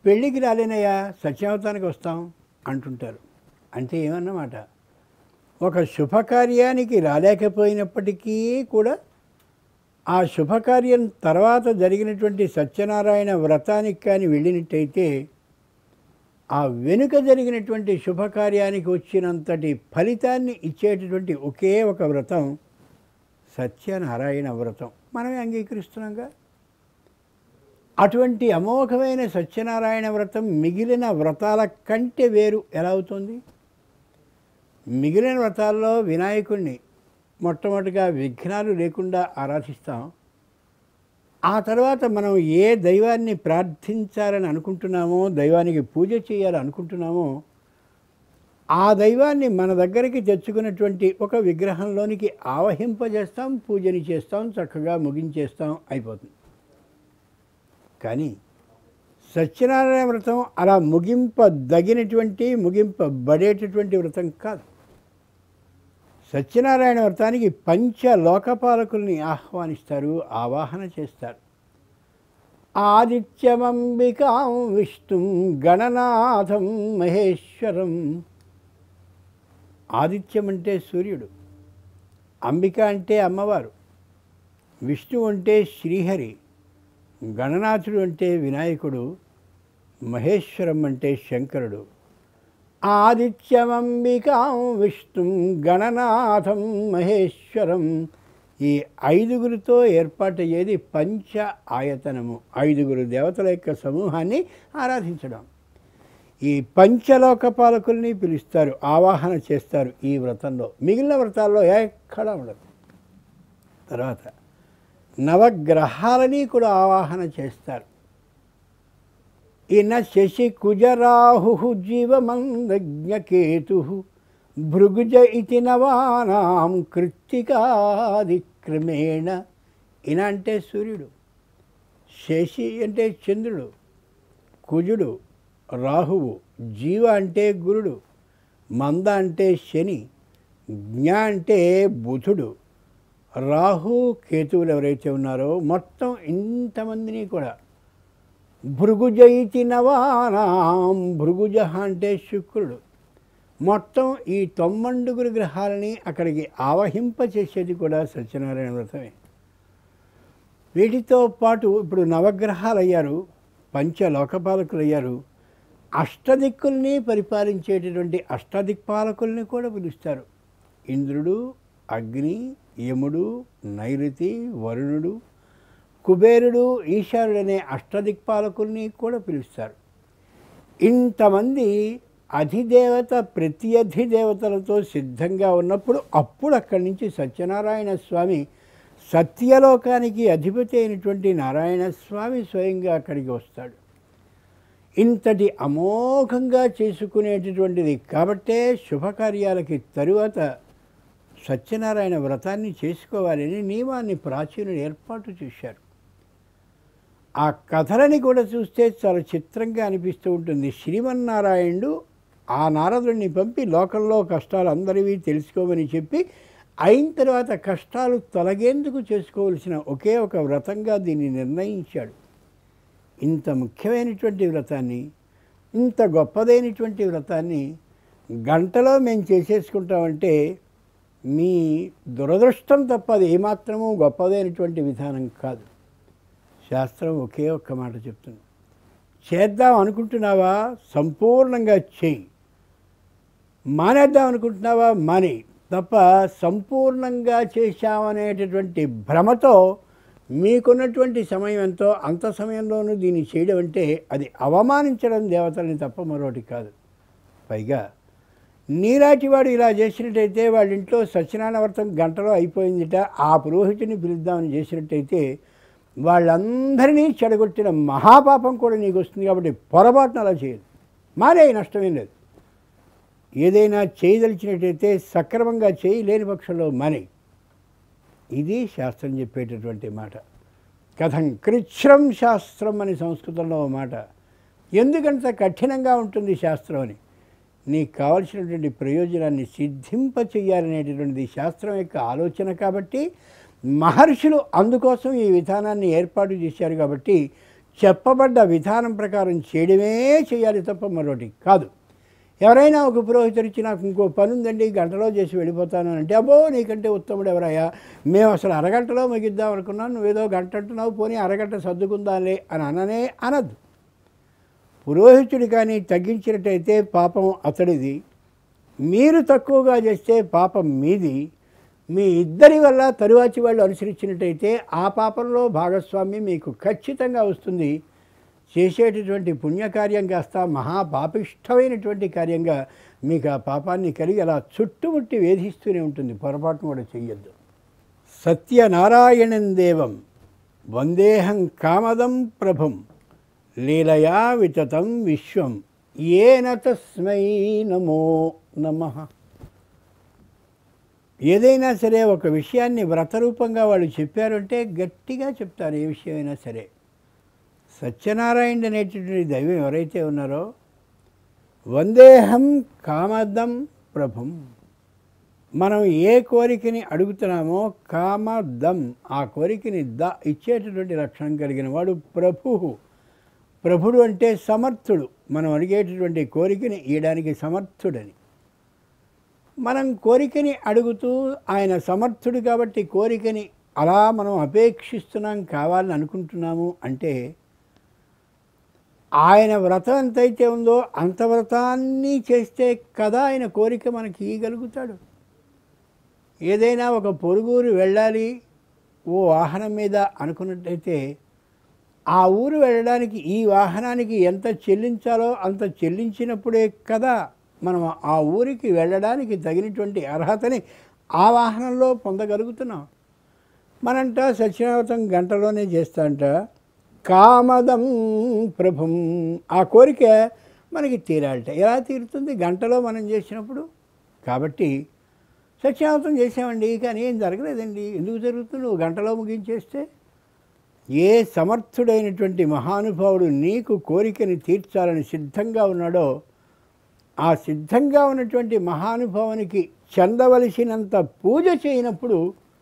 పెళ్ళికి రాలేనయ్యా సత్యావతానికి వస్తాం అంటుంటారు అంటే ఏమన్నమాట ఒక శుభకార్యానికి రాలేకపోయినప్పటికీ కూడా ఆ శుభకార్యం తర్వాత జరిగినటువంటి సత్యనారాయణ వ్రతానికి కానీ వెళ్ళినట్టయితే ఆ వెనుక జరిగినటువంటి శుభకార్యానికి వచ్చినంతటి ఫలితాన్ని ఇచ్చేటటువంటి ఒకే ఒక వ్రతం సత్యనారాయణ వ్రతం మనమే అంగీకరిస్తున్నాంగా అటువంటి అమోఘమైన సత్యనారాయణ వ్రతం మిగిలిన వ్రతాల కంటే వేరు ఎలా అవుతుంది మిగిలిన వ్రతాల్లో వినాయకుడిని మొట్టమొదటిగా విఘ్నాలు లేకుండా ఆరాధిస్తాం ఆ తర్వాత మనం ఏ దైవాన్ని ప్రార్థించాలని అనుకుంటున్నామో దైవానికి పూజ చేయాలని అనుకుంటున్నామో ఆ దైవాన్ని మన దగ్గరికి తెచ్చుకున్నటువంటి ఒక విగ్రహంలోనికి ఆవహింపజేస్తాం పూజని చేస్తాం చక్కగా ముగించేస్తాం అయిపోతుంది కానీ సత్యనారాయణ వ్రతం అలా ముగింపదగినటువంటి ముగింపబడేటటువంటి వ్రతం కాదు సత్యనారాయణ వ్రతానికి పంచ లోకపాలకుల్ని ఆహ్వానిస్తారు ఆవాహన చేస్తారు ఆదిత్యమంబికాం విష్ణుం గణనాథం మహేశ్వరం ఆదిత్యం అంటే సూర్యుడు అంబిక అంటే అమ్మవారు విష్ణు అంటే శ్రీహరి గణనాథుడు అంటే వినాయకుడు మహేశ్వరం అంటే శంకరుడు ఆదిత్యమంబికాం విష్ణుం గణనాథం మహేశ్వరం ఈ ఐదుగురితో ఏర్పాటయ్యేది పంచ ఆయతనము ఐదుగురు దేవతల యొక్క సమూహాన్ని ఆరాధించడం ఈ పంచలోకపాలకుల్ని పిలుస్తారు ఆవాహన చేస్తారు ఈ వ్రతంలో మిగిలిన వ్రతాల్లో ఎక్కడా ఉండదు తర్వాత నవగ్రహాలని కూడా ఆవాహన చేస్తారు ఈయన శశి కుజరాహు జీవమందజ్ఞకేతు భృగుజ ఇతి నవానాం కృత్తికాదిక్రమేణ ఈయన అంటే సూర్యుడు శశి అంటే చంద్రుడు కుజుడు రాహువు జీవ అంటే గురుడు మంద అంటే శని జ్ఞ అంటే బుధుడు రాహు కేతువులు ఎవరైతే ఉన్నారో మొత్తం ఇంతమందిని కూడా భృగుజైతి నవానాం భృగుజ అంటే శుక్రుడు మొత్తం ఈ తొమ్మండుగురు గ్రహాలని అక్కడికి ఆవహింప చేసేది కూడా సత్యనారాయణ వ్రతమే వీటితో పాటు ఇప్పుడు నవగ్రహాలు అయ్యారు పంచ లోకపాలకులు అయ్యారు అష్టదిక్కుల్ని పరిపాలించేటటువంటి అష్టదిక్పాలకుల్ని కూడా పిలుస్తారు ఇంద్రుడు అగ్ని యముడు నైరుతి వరుణుడు కుబేరుడు ఈశానుడు అనే అష్టదిక్పాలకుల్ని కూడా పిలుస్తారు ఇంతమంది అధిదేవత ప్రత్యధి దేవతలతో సిద్ధంగా ఉన్నప్పుడు అప్పుడు అక్కడి నుంచి సత్యనారాయణ స్వామి సత్యలోకానికి అధిపతి అయినటువంటి నారాయణ స్వామి స్వయంగా అక్కడికి వస్తాడు ఇంతటి అమోఘంగా చేసుకునేటటువంటిది కాబట్టే శుభకార్యాలకి తరువాత సత్యనారాయణ వ్రతాన్ని చేసుకోవాలని నియమాన్ని ప్రాచీనులు ఏర్పాటు చేశారు ఆ కథలని కూడా చూస్తే చాలా చిత్రంగా అనిపిస్తూ ఉంటుంది శ్రీమన్నారాయణుడు ఆ నారదుడిని పంపి లోకంలో కష్టాలు అందరివి తెలుసుకోమని చెప్పి అయిన తర్వాత కష్టాలు తొలగేందుకు చేసుకోవలసిన ఒకే ఒక వ్రతంగా దీన్ని నిర్ణయించాడు ఇంత ముఖ్యమైనటువంటి వ్రతాన్ని ఇంత గొప్పదైనటువంటి వ్రతాన్ని గంటలో మేము చేసేసుకుంటామంటే మీ దురదృష్టం తప్ప అది ఏమాత్రమూ గొప్పదైనటువంటి విధానం కాదు శాస్త్రం ఒకే ఒక్క మాట చెప్తుంది చేద్దాం అనుకుంటున్నావా సంపూర్ణంగా చెయ్యి మానేద్దాం అనుకుంటున్నావా మానే తప్ప సంపూర్ణంగా చేశామనేటటువంటి భ్రమతో మీకున్నటువంటి సమయం ఎంతో అంత సమయంలోనూ దీన్ని చేయడం అంటే అది అవమానించడం దేవతల్ని తప్ప మరొకటి కాదు పైగా నీలాంటి వాడు ఇలా చేసినట్టయితే వాళ్ళ ఇంట్లో సత్యనారాయణ వ్రతం గంటలో అయిపోయిందిట ఆ పురోహితుని పిలుద్దామని చేసినట్టయితే వాళ్ళందరినీ చెడగొట్టిన మహాపాపం కూడా నీకు వస్తుంది కాబట్టి పొరపాటున అలా చేయదు మారే నష్టమేం లేదు ఏదైనా చేయదలిచినట్టయితే సక్రమంగా చేయి లేని పక్షంలో మని ఇది శాస్త్రం చెప్పేటటువంటి మాట కథం కృచ్ఛ్రం శాస్త్రం అని సంస్కృతంలో ఓ మాట ఎందుకంత కఠినంగా ఉంటుంది శాస్త్రం అని నీకు కావలసినటువంటి ప్రయోజనాన్ని సిద్ధింప చేయాలనేటటువంటిది శాస్త్రం యొక్క ఆలోచన కాబట్టి మహర్షులు అందుకోసం ఈ విధానాన్ని ఏర్పాటు చేశారు కాబట్టి చెప్పబడ్డ విధానం ప్రకారం చేయడమే చేయాలి తప్ప మరొకటి కాదు ఎవరైనా ఒక పురోహితుడు ఇచ్చి నాకు ఇంకో పని ఉందండి గంటలో చేసి వెళ్ళిపోతాను అంటే అబ్బో నీకంటే ఉత్తముడు ఎవరయ్యా మేము అసలు అరగంటలో ముగిద్దాం అనుకున్నాం నువ్వేదో గంట అంటున్నావు పోనీ అరగంట సర్దుకుందాలే అని అననే అనద్దు పురోహితుడు కానీ తగ్గించినట్టయితే పాపం అతడిది మీరు తక్కువగా చేస్తే పాపం మీది మీ ఇద్దరి వల్ల తరువాచి వాళ్ళు అనుసరించినట్టయితే ఆ పాపంలో భాగస్వామ్యం మీకు ఖచ్చితంగా వస్తుంది చేసేటటువంటి పుణ్యకార్యం కాస్త మహాపాపిష్టమైనటువంటి కార్యంగా మీకు ఆ పాపాన్ని కలిగి అలా చుట్టుముట్టి వేధిస్తూనే ఉంటుంది పొరపాటును కూడా చెయ్యొద్దు సత్యనారాయణం దేవం వందేహం కామదం ప్రభం లీలయా వితతం విశ్వం ఏన తస్మై నమో నమ ఏదైనా సరే ఒక విషయాన్ని వ్రతరూపంగా వాళ్ళు చెప్పారంటే గట్టిగా చెప్తారు ఏ విషయమైనా సరే సత్యనారాయణ అనేటటువంటి దైవం ఎవరైతే ఉన్నారో వందేహం కామదం ప్రభం మనం ఏ కోరికని అడుగుతున్నామో కామదం ఆ కోరికని ద ఇచ్చేటటువంటి లక్షణం కలిగిన వాడు ప్రభు ప్రభుడు అంటే సమర్థుడు మనం అడిగేటటువంటి కోరికని ఇవ్వడానికి సమర్థుడని మనం కోరికని అడుగుతూ ఆయన సమర్థుడు కాబట్టి కోరికని అలా మనం అపేక్షిస్తున్నాం కావాలని అనుకుంటున్నాము అంటే ఆయన వ్రతం ఎంతైతే ఉందో అంత వ్రతాన్ని చేస్తే కదా ఆయన కోరిక మనకి ఇవ్వగలుగుతాడు ఏదైనా ఒక పొరుగురు వెళ్ళాలి ఓ వాహనం మీద అనుకున్నట్టయితే ఆ ఊరు వెళ్ళడానికి ఈ వాహనానికి ఎంత చెల్లించాలో అంత చెల్లించినప్పుడే కదా మనం ఆ ఊరికి వెళ్ళడానికి తగినటువంటి అర్హతని ఆ వాహనంలో పొందగలుగుతున్నాం మనంట సత్యనావతం గంటలోనే చేస్తాంట కామదం ప్రభుం ఆ కోరిక మనకి తీరాలట ఎలా తీరుతుంది గంటలో మనం చేసినప్పుడు కాబట్టి సత్యావతం చేసామండి కానీ ఏం జరగలేదండి ఎందుకు జరుగుతుంది నువ్వు గంటలో ముగించేస్తే ఏ సమర్థుడైనటువంటి మహానుభావుడు నీకు కోరికని తీర్చాలని సిద్ధంగా ఉన్నాడో ఆ సిద్ధంగా ఉన్నటువంటి మహానుభావునికి చెందవలసినంత పూజ చేయనప్పుడు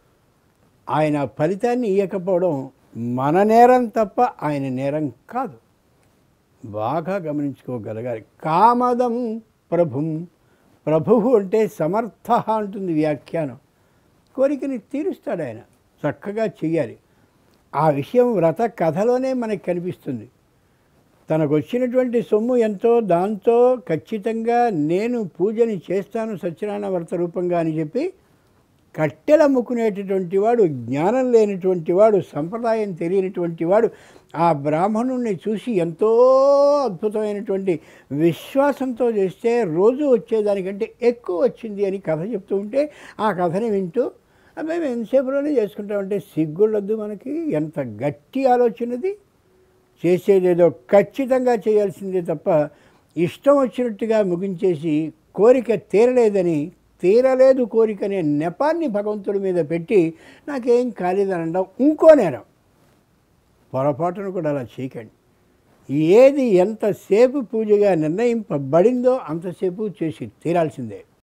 ఆయన ఫలితాన్ని ఇవ్వకపోవడం మన నేరం తప్ప ఆయన నేరం కాదు బాగా గమనించుకోగలగాలి కామదం ప్రభుం ప్రభువు అంటే సమర్థ అంటుంది వ్యాఖ్యానం కోరికని తీరుస్తాడు ఆయన చక్కగా చెయ్యాలి ఆ విషయం వ్రత కథలోనే మనకి కనిపిస్తుంది తనకు వచ్చినటువంటి సొమ్ము ఎంతో దాంతో ఖచ్చితంగా నేను పూజని చేస్తాను సత్యనారాయణ వ్రత రూపంగా అని చెప్పి కట్టెలు అమ్ముకునేటటువంటి వాడు జ్ఞానం లేనటువంటి వాడు సంప్రదాయం తెలియనటువంటి వాడు ఆ బ్రాహ్మణుణ్ణి చూసి ఎంతో అద్భుతమైనటువంటి విశ్వాసంతో చేస్తే రోజు వచ్చేదానికంటే ఎక్కువ వచ్చింది అని కథ చెప్తూ ఉంటే ఆ కథని వింటూ మేము ఎంతసేపులోనే చేసుకుంటామంటే సిగ్గుళ్ళొద్దు మనకి ఎంత గట్టి ఆలోచనది చేసేదేదో ఖచ్చితంగా చేయాల్సిందే తప్ప ఇష్టం వచ్చినట్టుగా ముగించేసి కోరిక తీరలేదని తీరలేదు కోరిక అనే నెపాన్ని భగవంతుడి మీద పెట్టి నాకేం కాలేదని అనడం ఇంకో నేరం పొరపాటును కూడా అలా చేయకండి ఏది ఎంతసేపు పూజగా నిర్ణయింపబడిందో అంతసేపు చేసి తీరాల్సిందే